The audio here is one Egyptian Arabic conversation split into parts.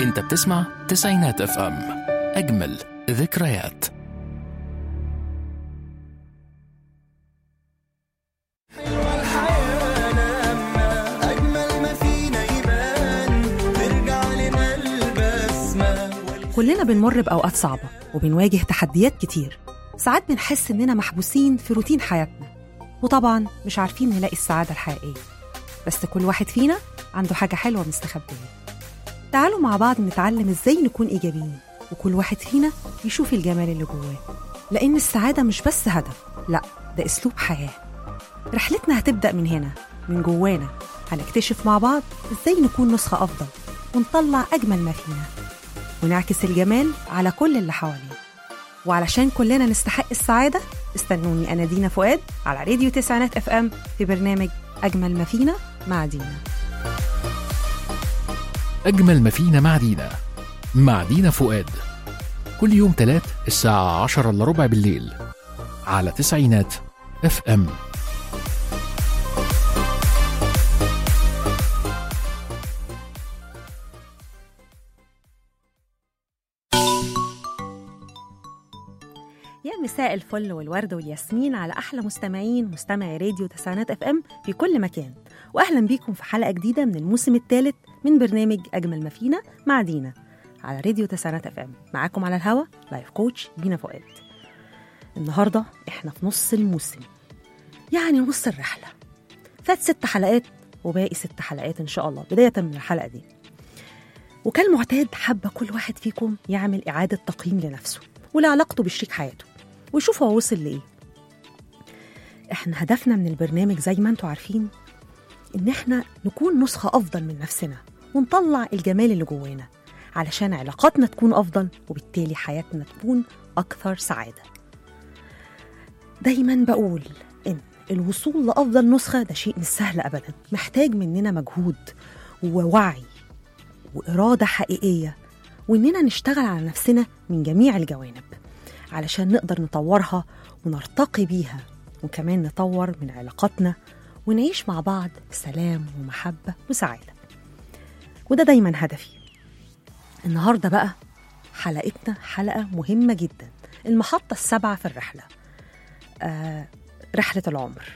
انت بتسمع تسعينات اف ام اجمل ذكريات الحياة لما أجمل ما فينا يبان ترجع لنا البسمة كلنا بنمر بأوقات صعبة وبنواجه تحديات كتير ساعات بنحس إننا محبوسين في روتين حياتنا وطبعا مش عارفين نلاقي السعادة الحقيقية بس كل واحد فينا عنده حاجة حلوة مستخبية تعالوا مع بعض نتعلم إزاي نكون إيجابيين وكل واحد فينا يشوف الجمال اللي جواه لأن السعادة مش بس هدف لأ ده أسلوب حياة رحلتنا هتبدأ من هنا من جوانا هنكتشف مع بعض إزاي نكون نسخة أفضل ونطلع أجمل ما فينا ونعكس الجمال على كل اللي حوالينا وعلشان كلنا نستحق السعادة استنوني أنا دينا فؤاد على راديو تسعينات اف ام في برنامج أجمل ما فينا مع دينا أجمل ما فينا مع دينا مع دينا فؤاد كل يوم تلات الساعة عشرة إلا ربع بالليل على تسعينات اف ام يا مساء الفل والورد والياسمين على أحلى مستمعين مستمعي راديو تسعينات اف ام في كل مكان وأهلا بيكم في حلقة جديدة من الموسم الثالث من برنامج أجمل ما فينا مع دينا على راديو تسعينات اف ام معاكم على الهوا لايف كوتش دينا فؤاد النهارده احنا في نص الموسم يعني نص الرحله فات ست حلقات وباقي ست حلقات ان شاء الله بدايه من الحلقه دي وكالمعتاد حابه كل واحد فيكم يعمل اعاده تقييم لنفسه ولعلاقته بشريك حياته ويشوف هو وصل لايه احنا هدفنا من البرنامج زي ما انتم عارفين ان احنا نكون نسخه افضل من نفسنا ونطلع الجمال اللي جوانا علشان علاقاتنا تكون افضل وبالتالي حياتنا تكون اكثر سعاده دايما بقول ان الوصول لافضل نسخه ده شيء مش سهل ابدا محتاج مننا مجهود ووعي واراده حقيقيه واننا نشتغل على نفسنا من جميع الجوانب علشان نقدر نطورها ونرتقي بيها وكمان نطور من علاقاتنا ونعيش مع بعض سلام ومحبه وسعاده وده دايما هدفي النهارده بقى حلقتنا حلقه مهمه جدا المحطه السابعه في الرحله آه رحله العمر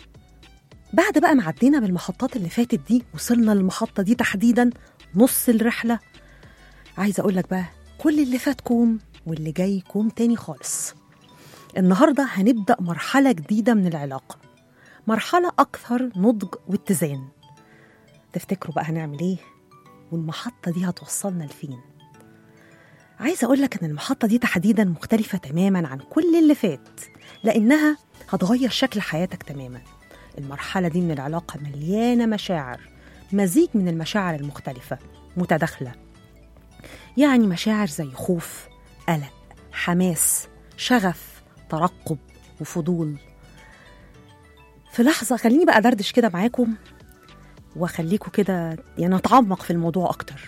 بعد بقى ما عدينا بالمحطات اللي فاتت دي وصلنا للمحطه دي تحديدا نص الرحله عايزه اقول لك بقى كل اللي فات كوم واللي جاي كوم تاني خالص النهارده هنبدا مرحله جديده من العلاقه مرحله اكثر نضج واتزان تفتكروا بقى هنعمل ايه والمحطه دي هتوصلنا لفين عايزه اقول لك ان المحطه دي تحديدا مختلفه تماما عن كل اللي فات لانها هتغير شكل حياتك تماما المرحله دي من العلاقه مليانه مشاعر مزيج من المشاعر المختلفه متداخله يعني مشاعر زي خوف قلق حماس شغف ترقب وفضول في لحظة خليني بقى أدردش كده معاكم وأخليكم كده يعني نتعمق في الموضوع أكتر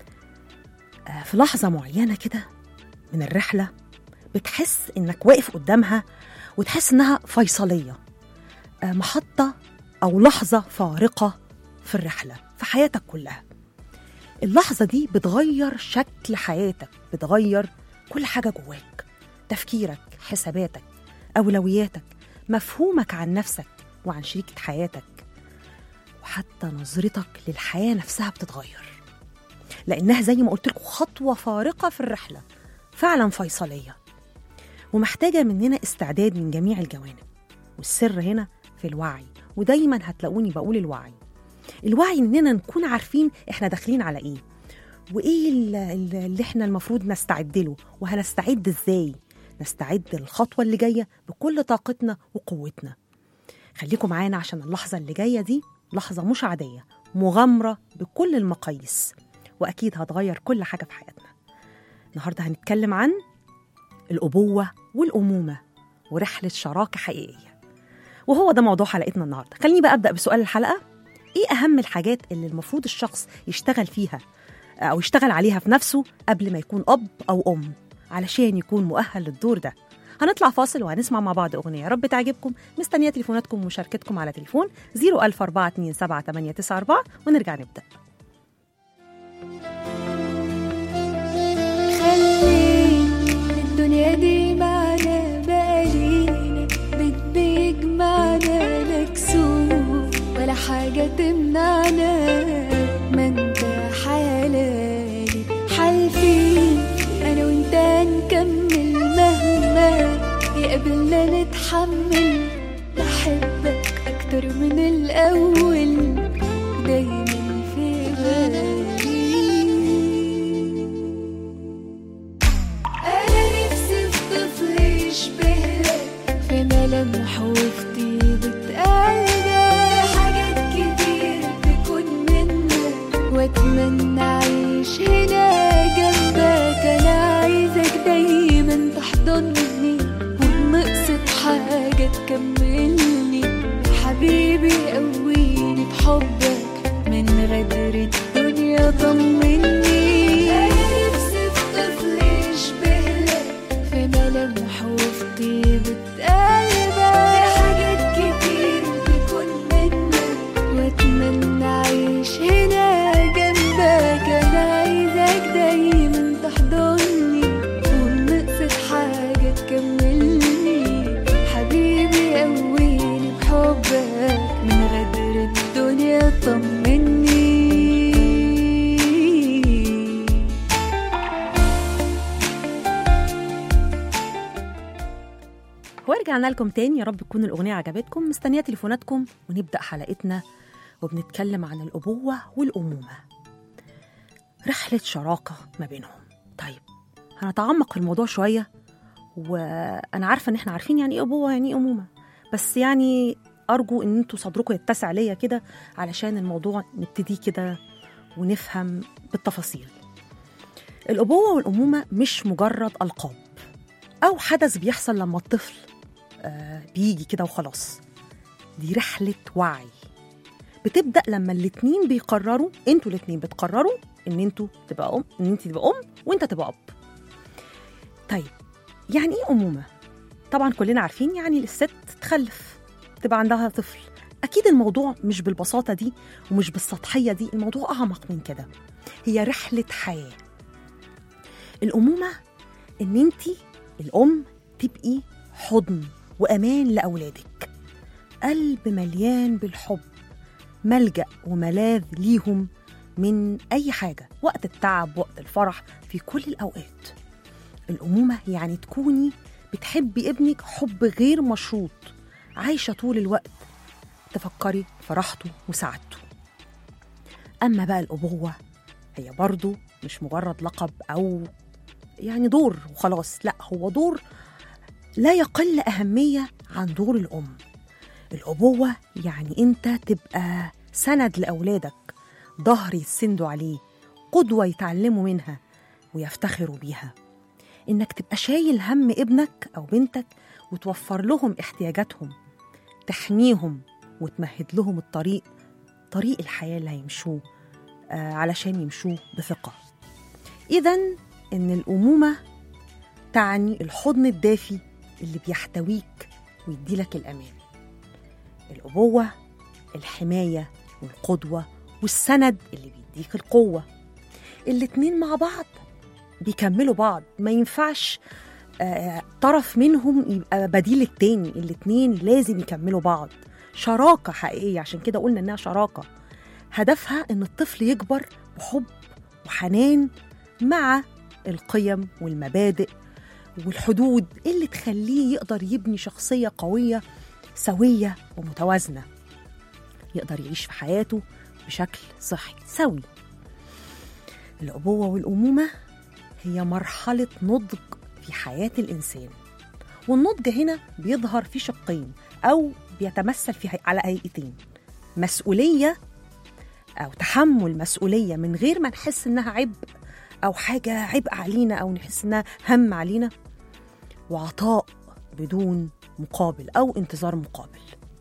آه، في لحظة معينة كده من الرحلة بتحس إنك واقف قدامها وتحس إنها فيصلية آه، محطة أو لحظة فارقة في الرحلة في حياتك كلها اللحظة دي بتغير شكل حياتك بتغير كل حاجة جواك تفكيرك حساباتك أولوياتك مفهومك عن نفسك وعن شريكة حياتك وحتى نظرتك للحياة نفسها بتتغير لأنها زي ما قلت لكم خطوة فارقة في الرحلة فعلا فيصلية ومحتاجة مننا استعداد من جميع الجوانب والسر هنا في الوعي ودايما هتلاقوني بقول الوعي الوعي اننا نكون عارفين احنا داخلين على ايه وايه ال- ال- اللي احنا المفروض نستعد له وهنستعد ازاي نستعد للخطوه اللي جايه بكل طاقتنا وقوتنا خليكم معانا عشان اللحظه اللي جايه دي لحظه مش عاديه مغامره بكل المقاييس واكيد هتغير كل حاجه في حياتنا النهارده هنتكلم عن الابوه والامومه ورحله شراكه حقيقيه وهو ده موضوع حلقتنا النهارده خليني بقى ابدا بسؤال الحلقه ايه اهم الحاجات اللي المفروض الشخص يشتغل فيها او يشتغل عليها في نفسه قبل ما يكون اب او ام علشان يكون مؤهل للدور ده هنطلع فاصل وهنسمع مع بعض اغنيه يا رب تعجبكم مستنيه تليفوناتكم ومشاركتكم على تليفون 004278994 ونرجع نبدا حاجة تمنعنا ما انت حلالي حالفين انا وانت نكمل مهما يقابلنا نتحمل بحبك اكتر من الاول دايما في بالي أنا نفسي في طفل يشبهك في ملامحه وفي طيبة قلبك حاجات كتير تكون منك وأتمنى أعيش هنا جنبك أنا عايزك دايما تحضني وبنقصد حاجة تكملني حبيبي قويني بحبك من غدر الدنيا طمني أنا نفسي في طفل يشبهك في ملامحه وفي طيبة قلبك حاجات كتير تكون منك واتمنى اعيش هنا جنبك انا عايزك دايما تحضني ونقصد حاجة تكملني حبيبي قويني بحبك من غدر الدنيا طمني ورجعنا لكم تاني يا رب تكون الأغنية عجبتكم مستنية تليفوناتكم ونبدأ حلقتنا وبنتكلم عن الأبوة والأمومة رحلة شراكة ما بينهم طيب هنتعمق في الموضوع شوية وأنا عارفة إن إحنا عارفين يعني إيه أبوة يعني إيه أمومة بس يعني أرجو إن أنتوا صدركم يتسع ليا كده علشان الموضوع نبتدي كده ونفهم بالتفاصيل الأبوة والأمومة مش مجرد ألقاب أو حدث بيحصل لما الطفل آه، بيجي كده وخلاص دي رحلة وعي بتبدأ لما الاتنين بيقرروا انتوا الاتنين بتقرروا ان انتوا تبقى ام ان انت تبقى ام وانت تبقى اب طيب يعني ايه امومة طبعا كلنا عارفين يعني الست تخلف تبقى عندها طفل اكيد الموضوع مش بالبساطة دي ومش بالسطحية دي الموضوع اعمق من كده هي رحلة حياة الامومة ان انت الام تبقي حضن وامان لاولادك قلب مليان بالحب ملجا وملاذ ليهم من اي حاجه وقت التعب وقت الفرح في كل الاوقات الامومه يعني تكوني بتحبي ابنك حب غير مشروط عايشه طول الوقت تفكري في راحته وسعادته اما بقى الابوه هي برضو مش مجرد لقب او يعني دور وخلاص لا هو دور لا يقل أهمية عن دور الأم الأبوة يعني أنت تبقى سند لأولادك ظهر يتسندوا عليه قدوة يتعلموا منها ويفتخروا بيها إنك تبقى شايل هم ابنك أو بنتك وتوفر لهم احتياجاتهم تحميهم وتمهد لهم الطريق طريق الحياة اللي هيمشوه آه علشان يمشوه بثقة إذا إن الأمومة تعني الحضن الدافي اللي بيحتويك ويديلك الأمان الأبوة الحماية والقدوة والسند اللي بيديك القوة الاتنين مع بعض بيكملوا بعض ما ينفعش آه، طرف منهم يبقى بديل التاني الاتنين لازم يكملوا بعض شراكة حقيقية عشان كده قلنا إنها شراكة هدفها إن الطفل يكبر بحب وحنان مع القيم والمبادئ والحدود اللي تخليه يقدر يبني شخصية قوية سوية ومتوازنة يقدر يعيش في حياته بشكل صحي سوي الأبوة والأمومة هي مرحلة نضج في حياة الإنسان والنضج هنا بيظهر في شقين أو بيتمثل في هي- على هيئتين مسؤولية أو تحمل مسؤولية من غير ما نحس إنها عبء أو حاجة عبء علينا أو نحس إنها هم علينا وعطاء بدون مقابل أو انتظار مقابل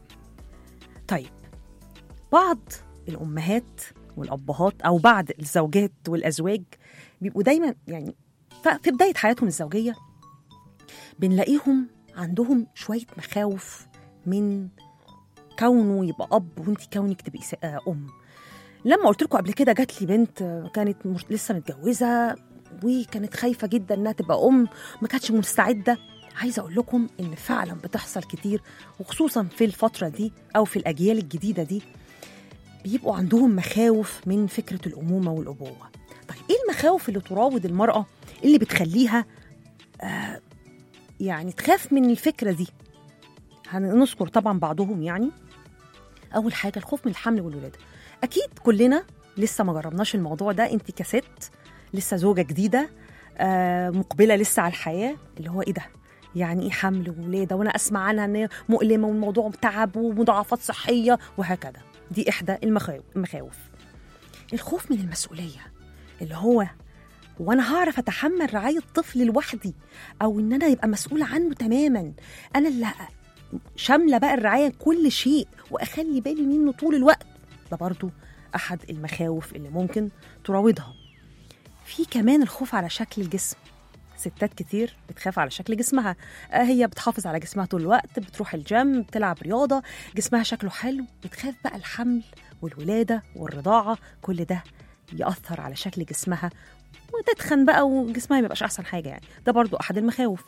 طيب بعض الأمهات والأبهات أو بعض الزوجات والأزواج بيبقوا دايما يعني ف- في بداية حياتهم الزوجية بنلاقيهم عندهم شوية مخاوف من كونه يبقى أب وانت كونك تبقي س- آه، أم لما قلت لكم قبل كده جات لي بنت آه، كانت مش- لسه متجوزة وكانت خايفة جدا إنها تبقى أم ما كانتش مستعدة عايزة أقول لكم إن فعلا بتحصل كتير وخصوصا في الفترة دي أو في الأجيال الجديدة دي بيبقوا عندهم مخاوف من فكرة الأمومة والأبوة طيب إيه المخاوف اللي تراود المرأة اللي بتخليها آه يعني تخاف من الفكرة دي هنذكر طبعا بعضهم يعني أول حاجة الخوف من الحمل والولادة أكيد كلنا لسه ما جربناش الموضوع ده أنت كست لسه زوجة جديدة آه مقبلة لسه على الحياة اللي هو إيه ده يعني ايه حمل وولاده وانا اسمع عنها ان هي مؤلمه والموضوع تعب ومضاعفات صحيه وهكذا دي احدى المخاوف المخاوف الخوف من المسؤوليه اللي هو وانا هعرف اتحمل رعايه طفل لوحدي او ان انا يبقى مسؤوله عنه تماما انا اللي شامله بقى الرعايه كل شيء واخلي بالي منه طول الوقت ده برضو احد المخاوف اللي ممكن تراودها في كمان الخوف على شكل الجسم ستات كتير بتخاف على شكل جسمها آه، هي بتحافظ على جسمها طول الوقت بتروح الجيم بتلعب رياضة جسمها شكله حلو بتخاف بقى الحمل والولادة والرضاعة كل ده يأثر على شكل جسمها وتتخن بقى وجسمها ما يبقاش أحسن حاجة يعني ده برضو أحد المخاوف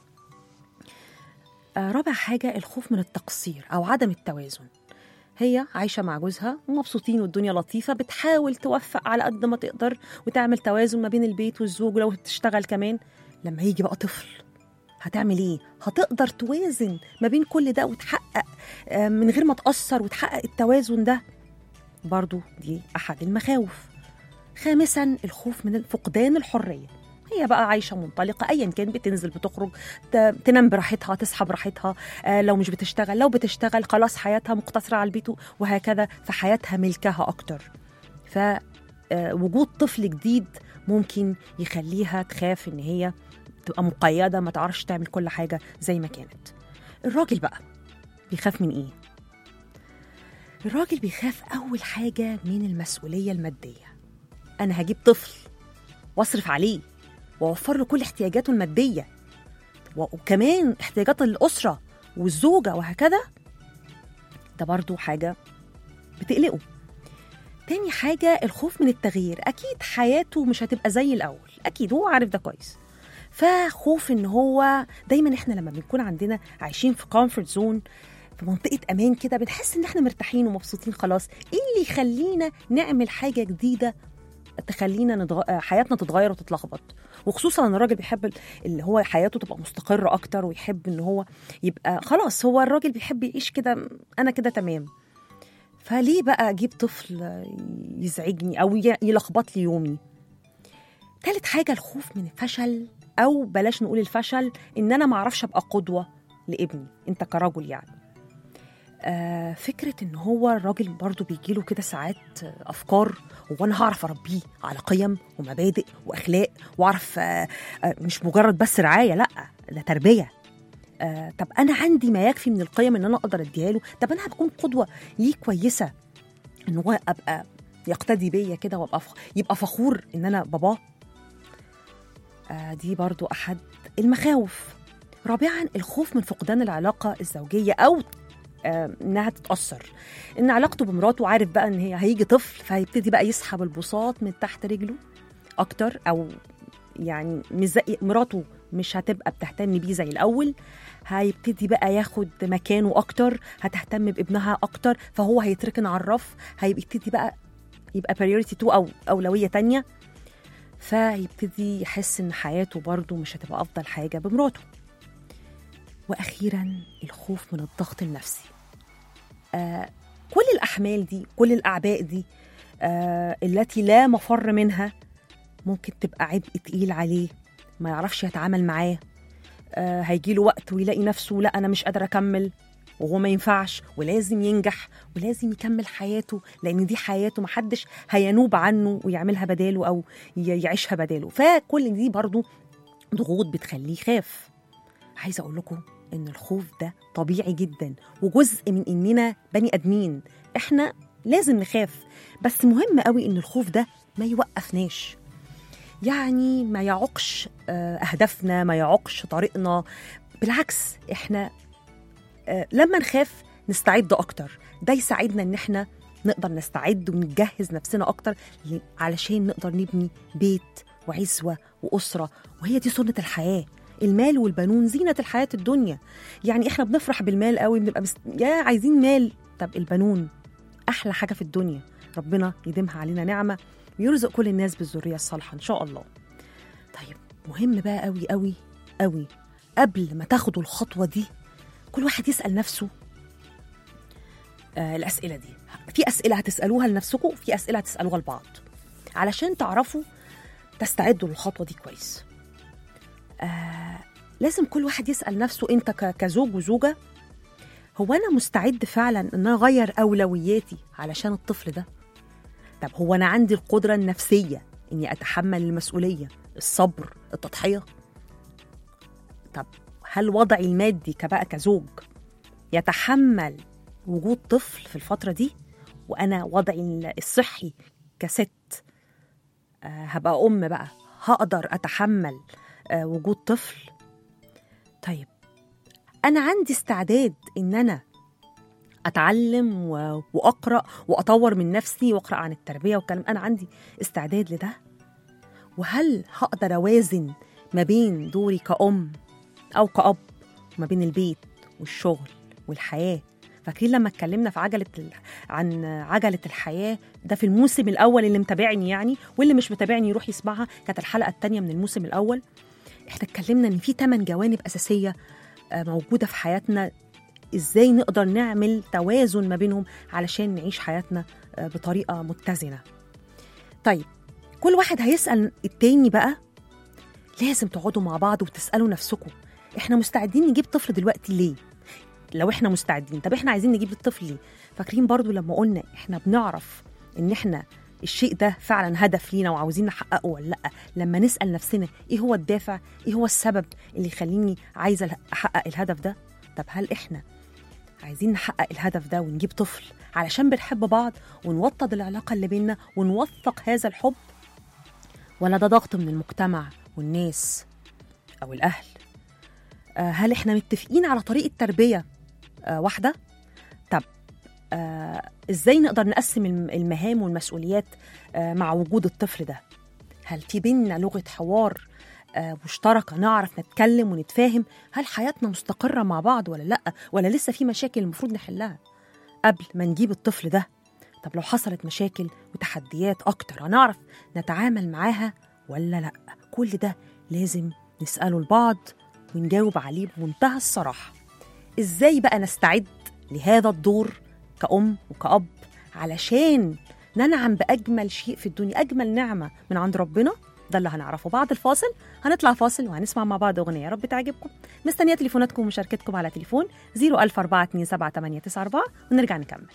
آه، رابع حاجة الخوف من التقصير أو عدم التوازن هي عايشة مع جوزها ومبسوطين والدنيا لطيفة بتحاول توفق على قد ما تقدر وتعمل توازن ما بين البيت والزوج ولو تشتغل كمان لما يجي بقى طفل هتعمل ايه؟ هتقدر توازن ما بين كل ده وتحقق آه، من غير ما تأثر وتحقق التوازن ده برضو دي أحد المخاوف خامسا الخوف من فقدان الحرية هي بقى عايشة منطلقة أيا كان بتنزل بتخرج ت- تنام براحتها تصحى براحتها آه، لو مش بتشتغل لو بتشتغل خلاص حياتها مقتصرة على البيت وهكذا فحياتها ملكها أكتر فوجود طفل جديد ممكن يخليها تخاف إن هي تبقى مقيدة ما تعرفش تعمل كل حاجة زي ما كانت الراجل بقى بيخاف من إيه؟ الراجل بيخاف أول حاجة من المسؤولية المادية أنا هجيب طفل واصرف عليه واوفر له كل احتياجاته الماديه و- وكمان احتياجات الاسره والزوجه وهكذا ده برضو حاجه بتقلقه تاني حاجه الخوف من التغيير اكيد حياته مش هتبقى زي الاول اكيد هو عارف ده كويس فخوف ان هو دايما احنا لما بنكون عندنا عايشين في كومفورت زون في منطقه امان كده بنحس ان احنا مرتاحين ومبسوطين خلاص ايه اللي يخلينا نعمل حاجه جديده تخلينا نتغ... حياتنا تتغير وتتلخبط وخصوصا ان الراجل بيحب ال- اللي هو حياته تبقى مستقره اكتر ويحب ان هو يبقى خلاص هو الراجل بيحب يعيش كده انا كده تمام فليه بقى اجيب طفل يزعجني او ي- يلخبط لي يومي تالت حاجه الخوف من الفشل او بلاش نقول الفشل ان انا ما اعرفش ابقى قدوه لابني انت كرجل يعني آه فكرة إن هو الراجل برضو بيجيله كده ساعات آه، أفكار وأنا هعرف أربيه على قيم ومبادئ وأخلاق وأعرف آه آه مش مجرد بس رعاية لأ ده تربية آه طب أنا عندي ما يكفي من القيم إن أنا أقدر أديها له طب أنا هكون قدوة ليه كويسة إن هو أبقى يقتدي بيا كده وأبقى فخ... يبقى فخور إن أنا باباه آه دي برضو أحد المخاوف رابعا الخوف من فقدان العلاقة الزوجية أو آه، انها تتاثر ان علاقته بمراته عارف بقى ان هي هيجي طفل فهيبتدي بقى يسحب البساط من تحت رجله اكتر او يعني مش زي مراته مش هتبقى بتهتم بيه زي الاول هيبتدي بقى ياخد مكانه اكتر هتهتم بابنها اكتر فهو هيتركن على الرف هيبتدي بقى يبقى priority 2 او اولويه تانية فيبتدي يحس ان حياته برضه مش هتبقى افضل حاجه بمراته واخيرا الخوف من الضغط النفسي آه كل الاحمال دي كل الاعباء دي آه التي لا مفر منها ممكن تبقى عبء تقيل عليه ما يعرفش يتعامل معاه آه هيجي له وقت ويلاقي نفسه لا انا مش قادر اكمل وهو ما ينفعش ولازم ينجح ولازم يكمل حياته لان دي حياته محدش هينوب عنه ويعملها بداله او ي- يعيشها بداله فكل دي برضو ضغوط بتخليه يخاف عايزه اقول لكم ان الخوف ده طبيعي جدا وجزء من اننا بني ادمين احنا لازم نخاف بس مهم قوي ان الخوف ده ما يوقفناش يعني ما يعوقش آه، اهدافنا ما يعوقش طريقنا بالعكس احنا آه، لما نخاف نستعد اكتر ده يساعدنا ان احنا نقدر نستعد ونجهز نفسنا اكتر ل- علشان نقدر نبني بيت وعزوه واسره وهي دي سنه الحياه المال والبنون زينه الحياه الدنيا يعني احنا بنفرح بالمال قوي بنبقى مست... يا عايزين مال طب البنون احلى حاجه في الدنيا ربنا يديمها علينا نعمة ويرزق كل الناس بالذرية الصالحة إن شاء الله طيب مهم بقى قوي قوي قوي قبل ما تاخدوا الخطوة دي كل واحد يسأل نفسه آه الأسئلة دي في أسئلة هتسألوها لنفسكم وفي أسئلة هتسألوها لبعض علشان تعرفوا تستعدوا للخطوة دي كويس آه لازم كل واحد يسأل نفسه أنت ك- كزوج وزوجة هو أنا مستعد فعلا إن أنا أغير أولوياتي علشان الطفل ده طب هو أنا عندي القدرة النفسية إني أتحمل المسؤولية الصبر التضحية طب هل وضعي المادي كبقى كزوج يتحمل وجود طفل في الفترة دي وأنا وضعي الصحي كست آه، هبقى أم بقى هقدر أتحمل آه، وجود طفل طيب أنا عندي استعداد إن أنا أتعلم و- وأقرأ وأطور من نفسي وأقرأ عن التربية والكلام أنا عندي استعداد لده وهل هقدر أوازن ما بين دوري كأم أو كأب وما بين البيت والشغل والحياة فاكرين لما اتكلمنا في عجلة ال... عن عجلة الحياة ده في الموسم الأول اللي متابعني يعني واللي مش متابعني يروح يسمعها كانت الحلقة التانية من الموسم الأول احنا اتكلمنا إن في ثمان جوانب أساسية آه، موجودة في حياتنا إزاي نقدر نعمل توازن ما بينهم علشان نعيش حياتنا آه، بطريقة متزنة طيب كل واحد هيسأل التاني بقى لازم تقعدوا مع بعض وتسألوا نفسكم احنا مستعدين نجيب طفل دلوقتي ليه؟ لو احنا مستعدين طب احنا عايزين نجيب الطفل ليه؟ فاكرين برضو لما قلنا احنا بنعرف ان احنا الشيء ده فعلا هدف لينا وعاوزين نحققه ولا لا لما نسأل نفسنا ايه هو الدافع ايه هو السبب اللي يخليني عايزة احقق الهدف ده طب هل احنا عايزين نحقق الهدف ده ونجيب طفل علشان بنحب بعض ونوطد العلاقة اللي بينا ونوثق هذا الحب ولا ده ضغط من المجتمع والناس أو الأهل آه، هل احنا متفقين على طريقة تربية آه، واحدة؟ طب آه، ازاي نقدر نقسم الم- المهام والمسؤوليات آه، مع وجود الطفل ده؟ هل في بيننا لغة حوار آه، مشتركة نعرف نتكلم ونتفاهم؟ هل حياتنا مستقرة مع بعض ولا لأ؟ ولا لسه في مشاكل المفروض نحلها؟ قبل ما نجيب الطفل ده طب لو حصلت مشاكل وتحديات أكتر هنعرف نتعامل معاها ولا لأ؟ كل ده لازم نسأله لبعض ونجاوب عليه بمنتهى الصراحة إزاي بقى نستعد لهذا الدور كأم وكأب علشان ننعم بأجمل شيء في الدنيا أجمل نعمة من عند ربنا ده اللي هنعرفه بعد الفاصل هنطلع فاصل وهنسمع مع بعض أغنية يا رب تعجبكم مستنية تليفوناتكم ومشاركتكم على تليفون 004278894 ونرجع نكمل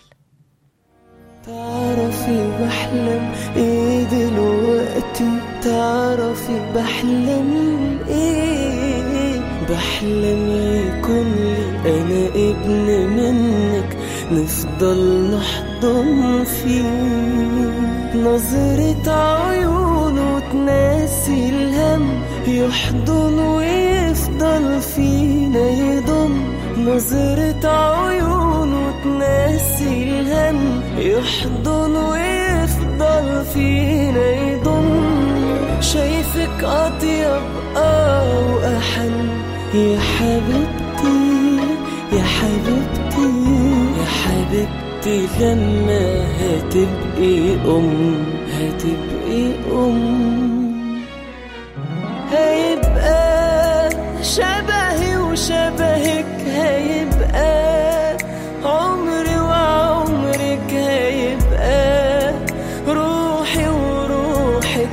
تعرفي بحلم ايه دلوقتي تعرفي بحلم ايه بحلم يكون لي انا ابن منك نفضل نحضن فيه نظرة عيونه تناسي الهم يحضن ويفضل فينا يضم نظرة عيونه تناسي الهم يحضن ويفضل فينا يضم شايفك أطيب آه وأحن يا حبيبتي يا حبيبتي يا حبيبتي لما هتبقي أم هتبقي أم هيبقى شبهي وشبهك هيبقى عمري وعمرك هيبقى روحي وروحك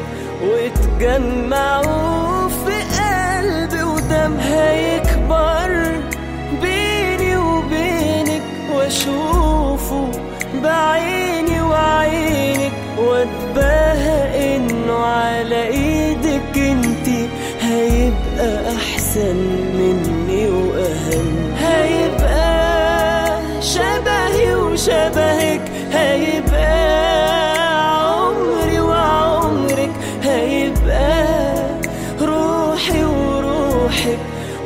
وتجمعوا في قلبي ودم هيكبر بيني وبينك واشوفه بعيني وعينك واتباهى انه على ايدك انتي هيبقى احسن مني واهم هيبقى شبهي وشبهك هيبقى عمري وعمرك هيبقى روحي وروحك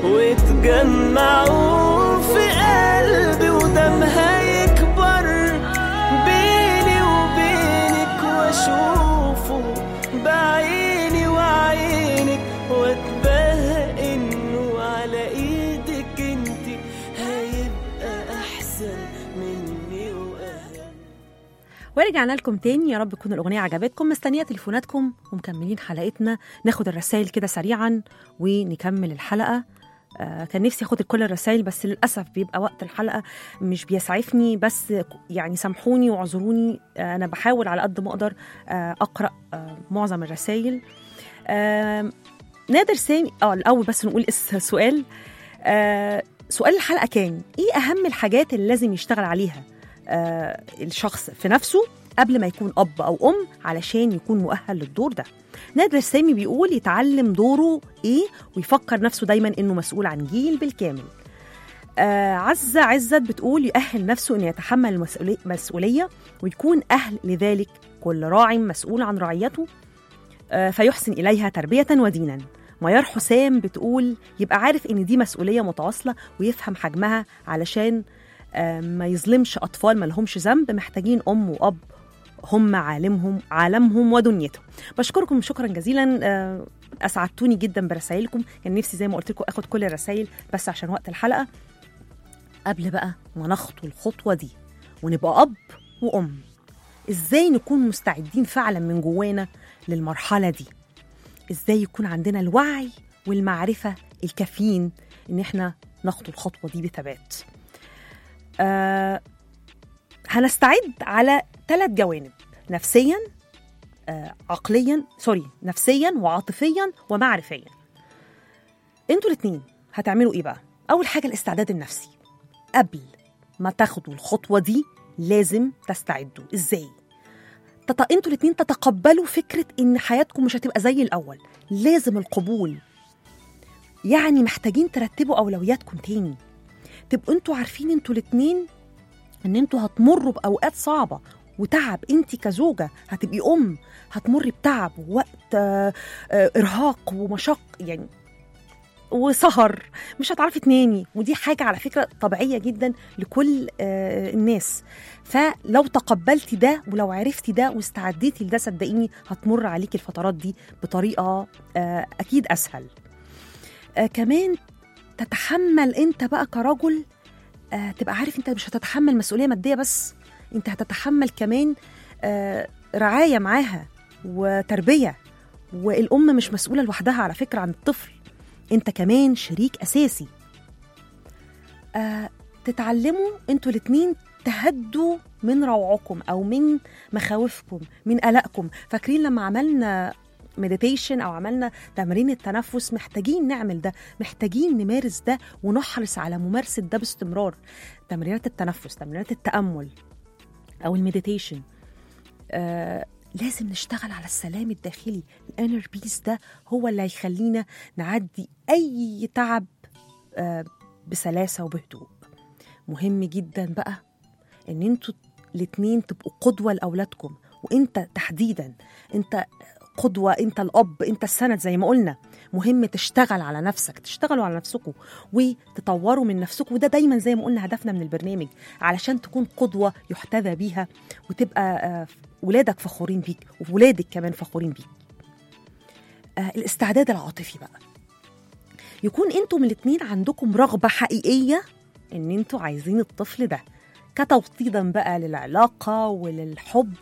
وتجمعوا في قلبي ودم هيكبر بيني وبينك واشوفه بعيني وعينك واتباهى انه على ايدك انتي هيبقى احسن مني واهم ورجعنا لكم تاني يا رب تكون الأغنية عجبتكم مستنية تليفوناتكم ومكملين حلقتنا ناخد الرسائل كده سريعا ونكمل الحلقة آه كان نفسي اخد كل الرسائل بس للاسف بيبقى وقت الحلقه مش بيسعفني بس يعني سامحوني واعذروني آه انا بحاول على قد ما اقدر آه اقرا آه معظم الرسائل آه نادر سامي اه الاول بس نقول الس- السؤال آه سؤال الحلقه كان ايه اهم الحاجات اللي لازم يشتغل عليها آه الشخص في نفسه قبل ما يكون اب او ام علشان يكون مؤهل للدور ده نادر سامي بيقول يتعلم دوره ايه ويفكر نفسه دايما انه مسؤول عن جيل بالكامل آه عزة عزت بتقول يؤهل نفسه انه يتحمل المسؤولي- المسؤولية ويكون أهل لذلك كل راع مسؤول عن رعيته آه فيحسن إليها تربية ودينا ميار حسام بتقول يبقى عارف ان دي مسؤولية متواصلة ويفهم حجمها علشان آه ما يظلمش أطفال ما لهمش ذنب محتاجين أم وأب هم عالمهم عالمهم ودنيتهم بشكركم شكرا جزيلا آه، اسعدتوني جدا برسائلكم كان نفسي زي ما قلت لكم اخد كل الرسائل بس عشان وقت الحلقه قبل بقى ما نخطو الخطوه دي ونبقى اب وام ازاي نكون مستعدين فعلا من جوانا للمرحله دي ازاي يكون عندنا الوعي والمعرفه الكافيين ان احنا نخطو الخطوه دي بثبات آه هنستعد على ثلاث جوانب نفسيا آه، عقليا سوري نفسيا وعاطفيا ومعرفيا انتوا الاثنين هتعملوا ايه بقى اول حاجه الاستعداد النفسي قبل ما تاخدوا الخطوه دي لازم تستعدوا ازاي تط... انتوا الاثنين تتقبلوا فكره ان حياتكم مش هتبقى زي الاول لازم القبول يعني محتاجين ترتبوا اولوياتكم تاني تبقوا انتوا عارفين انتوا الاثنين ان انتوا هتمروا باوقات صعبه وتعب انت كزوجه هتبقي ام هتمري بتعب ووقت آه، آه، ارهاق ومشق يعني وسهر مش هتعرفي تنامي ودي حاجه على فكره طبيعيه جدا لكل آه، الناس فلو تقبلتي ده ولو عرفتي ده واستعديتي لده صدقيني هتمر عليكي الفترات دي بطريقه آه، اكيد اسهل آه، كمان تتحمل انت بقى كرجل آه، تبقى عارف انت مش هتتحمل مسؤوليه ماديه بس انت هتتحمل كمان آه، رعايه معاها وتربيه والام مش مسؤوله لوحدها على فكره عن الطفل انت كمان شريك اساسي آه، تتعلموا انتوا الاتنين تهدوا من روعكم او من مخاوفكم من قلقكم فاكرين لما عملنا مديتيشن او عملنا تمرين التنفس محتاجين نعمل ده محتاجين نمارس ده ونحرص على ممارسه ده باستمرار تمرينات التنفس تمرينات التامل او المديتيشن آه لازم نشتغل على السلام الداخلي الانر بيس ده هو اللي هيخلينا نعدي اي تعب آه بسلاسه وبهدوء مهم جدا بقى ان انتوا الاتنين تبقوا قدوه لاولادكم وانت تحديدا انت قدوه انت الاب انت السند زي ما قلنا مهم تشتغل على نفسك تشتغلوا على نفسكم وتطوروا من نفسكم وده دايما زي ما قلنا هدفنا من البرنامج علشان تكون قدوه يحتذى بيها وتبقى آه، ولادك فخورين بيك وولادك كمان فخورين بيك آه، الاستعداد العاطفي بقى يكون انتم الاتنين عندكم رغبه حقيقيه ان انتوا عايزين الطفل ده كتوطيدا بقى للعلاقه وللحب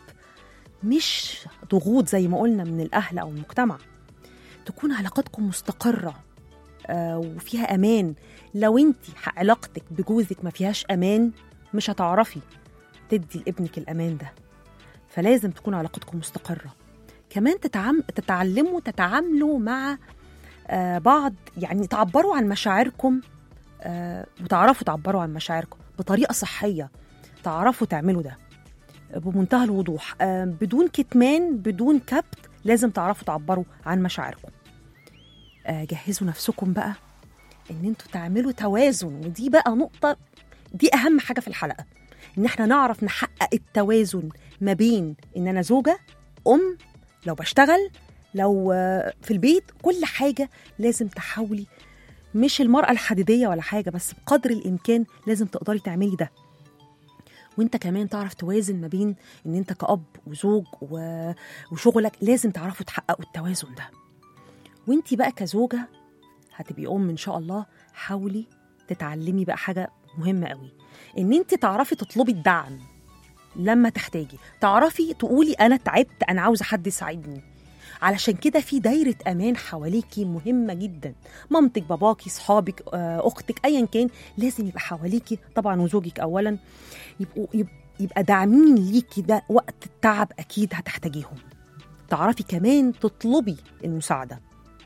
مش ضغوط زي ما قلنا من الاهل او المجتمع تكون علاقتكم مستقره آه، وفيها امان لو انت علاقتك بجوزك ما فيهاش امان مش هتعرفي تدي لابنك الامان ده فلازم تكون علاقتكم مستقره كمان تتعم... تتعلموا تتعاملوا مع آه بعض يعني تعبروا عن مشاعركم آه وتعرفوا تعبروا عن مشاعركم بطريقه صحيه تعرفوا تعملوا ده بمنتهى الوضوح آه بدون كتمان بدون كبت لازم تعرفوا تعبروا عن مشاعركم آه جهزوا نفسكم بقى ان انتوا تعملوا توازن ودي بقى نقطه دي اهم حاجه في الحلقه ان احنا نعرف نحقق التوازن ما بين ان انا زوجه ام لو بشتغل لو آه، في البيت كل حاجه لازم تحاولي مش المرأة الحديدية ولا حاجة بس بقدر الإمكان لازم تقدري تعملي ده وانت كمان تعرف توازن ما بين ان انت كأب وزوج و... وشغلك لازم تعرفوا تحققوا التوازن ده وانت بقى كزوجة هتبقي أم إن شاء الله حاولي تتعلمي بقى حاجة مهمة قوي ان انت تعرفي تطلبي الدعم لما تحتاجي تعرفي تقولي انا تعبت انا عاوزه حد يساعدني علشان كده في دايرة أمان حواليكي مهمة جدا مامتك باباكي صحابك آه، أختك أيا كان لازم يبقى حواليكي طبعا وزوجك أولا يبقوا يبقى, يبقى داعمين ليكي ده وقت التعب أكيد هتحتاجيهم تعرفي كمان تطلبي المساعدة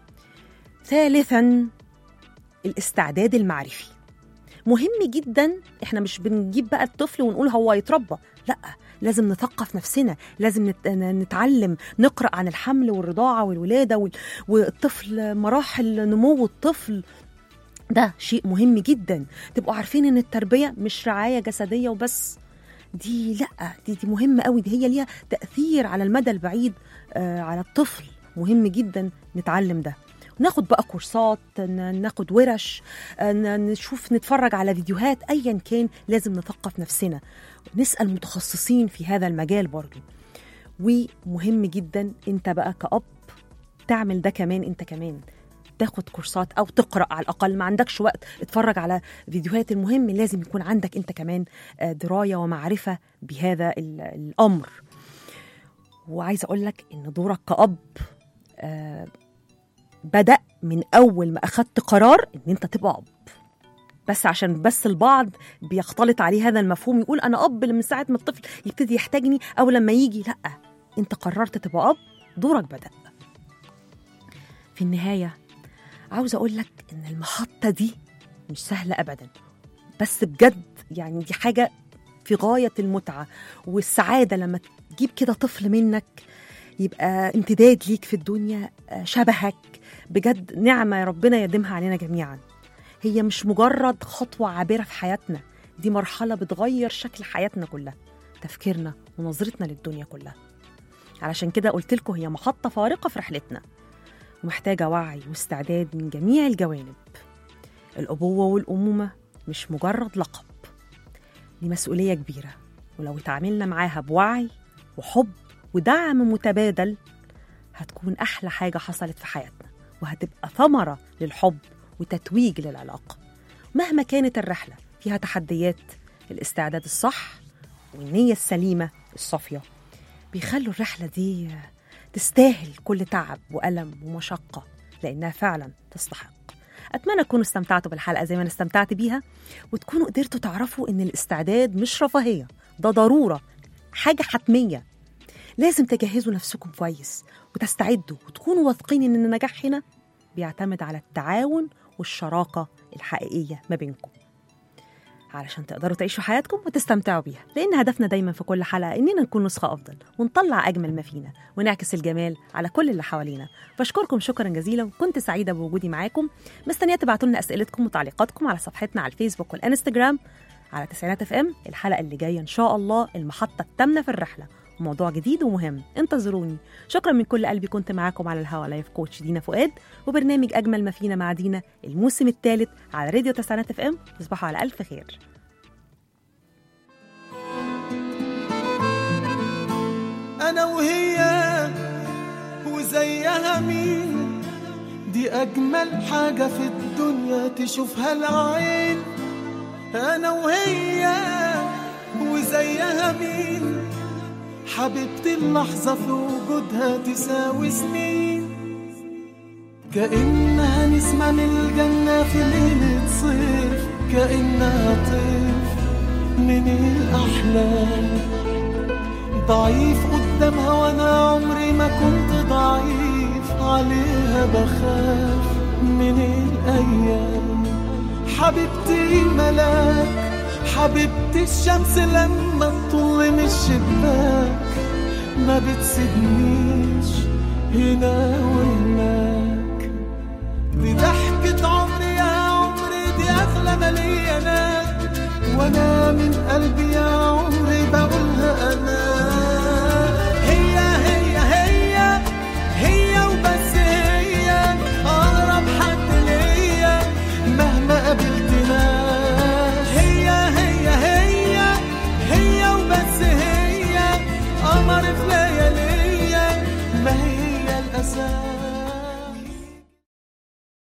ثالثا الاستعداد المعرفي مهم جدا احنا مش بنجيب بقى الطفل ونقول هو يتربى لا لازم نثقف نفسنا لازم نت- نتعلم نقرا عن الحمل والرضاعه والولاده وال- والطفل مراحل نمو الطفل ده شيء مهم جدا تبقوا عارفين ان التربيه مش رعايه جسديه وبس دي لا دي دي مهمه قوي دي هي ليها تاثير على المدى البعيد آه على الطفل مهم جدا نتعلم ده ناخد بقى كورسات ن- ناخد ورش آه، ن- نشوف نتفرج على فيديوهات ايا كان لازم نثقف نفسنا نسال متخصصين في هذا المجال برضو ومهم جدا انت بقى كأب تعمل ده كمان انت كمان تاخد كورسات او تقرا على الاقل ما عندكش وقت اتفرج على فيديوهات المهم لازم يكون عندك انت كمان آه، درايه ومعرفه بهذا ال- الامر وعايزه اقول لك ان دورك كأب آه، بدأ من أول ما أخدت قرار إن أنت تبقى أب بس عشان بس البعض بيختلط عليه هذا المفهوم يقول أنا أب من ساعة ما الطفل يبتدي يحتاجني أو لما يجي لأ أنت قررت تبقى أب دورك بدأ في النهاية عاوزة أقول لك إن المحطة دي مش سهلة أبدا بس بجد يعني دي حاجة في غاية المتعة والسعادة لما تجيب كده طفل منك يبقى امتداد ليك في الدنيا آه، شبهك بجد نعمة يا ربنا يديمها علينا جميعا هي مش مجرد خطوة عابرة في حياتنا دي مرحلة بتغير شكل حياتنا كلها تفكيرنا ونظرتنا للدنيا كلها علشان كده قلت لكم هي محطة فارقة في رحلتنا ومحتاجة وعي واستعداد من جميع الجوانب الأبوة والأمومة مش مجرد لقب دي مسؤولية كبيرة ولو اتعاملنا معاها بوعي وحب ودعم متبادل هتكون أحلى حاجة حصلت في حياتنا وهتبقى ثمرة للحب وتتويج للعلاقة مهما كانت الرحلة فيها تحديات الاستعداد الصح والنية السليمة الصافية بيخلوا الرحلة دي تستاهل كل تعب وألم ومشقة لأنها فعلا تستحق أتمنى تكونوا استمتعتوا بالحلقة زي ما أنا استمتعت بيها وتكونوا قدرتوا تعرفوا إن الاستعداد مش رفاهية ده ضرورة حاجة حتمية لازم تجهزوا نفسكم كويس وتستعدوا وتكونوا واثقين ان النجاح هنا بيعتمد على التعاون والشراكه الحقيقيه ما بينكم علشان تقدروا تعيشوا حياتكم وتستمتعوا بيها لان هدفنا دايما في كل حلقه اننا نكون نسخه افضل ونطلع اجمل ما فينا ونعكس الجمال على كل اللي حوالينا بشكركم شكرا جزيلا وكنت سعيده بوجودي معاكم مستنيه تبعتوا لنا اسئلتكم وتعليقاتكم على صفحتنا على الفيسبوك والانستجرام على تسعينات اف ام الحلقه اللي جايه ان شاء الله المحطه الثامنه في الرحله موضوع جديد ومهم انتظروني شكرا من كل قلبي كنت معاكم على الهوا لايف كوتش دينا فؤاد وبرنامج اجمل ما فينا مع دينا الموسم الثالث على راديو تسعينات اف ام تصبحوا على الف خير انا وهي وزيها مين دي اجمل حاجة في الدنيا تشوفها العين انا وهي وزيها مين حبيبتي اللحظة في وجودها تساوي سنين كأنها نسمة من الجنة في ليلة صيف كأنها طيف من الأحلام ضعيف قدامها وانا عمري ما كنت ضعيف عليها بخاف من الايام حبيبتي ملاك حبيبتي الشمس لما تطل من الشباك ما بتسيبنيش هنا وهناك دي ضحكة عمري يا عمري دي أغلى مليانة وأنا من قلبي يا عمري بقولها أنا هي هي هي هي وبس هي أقرب حد ليا مهما قابلت ناس هي هي هي هي وبس هي قمر في لياليا ما هي الأساس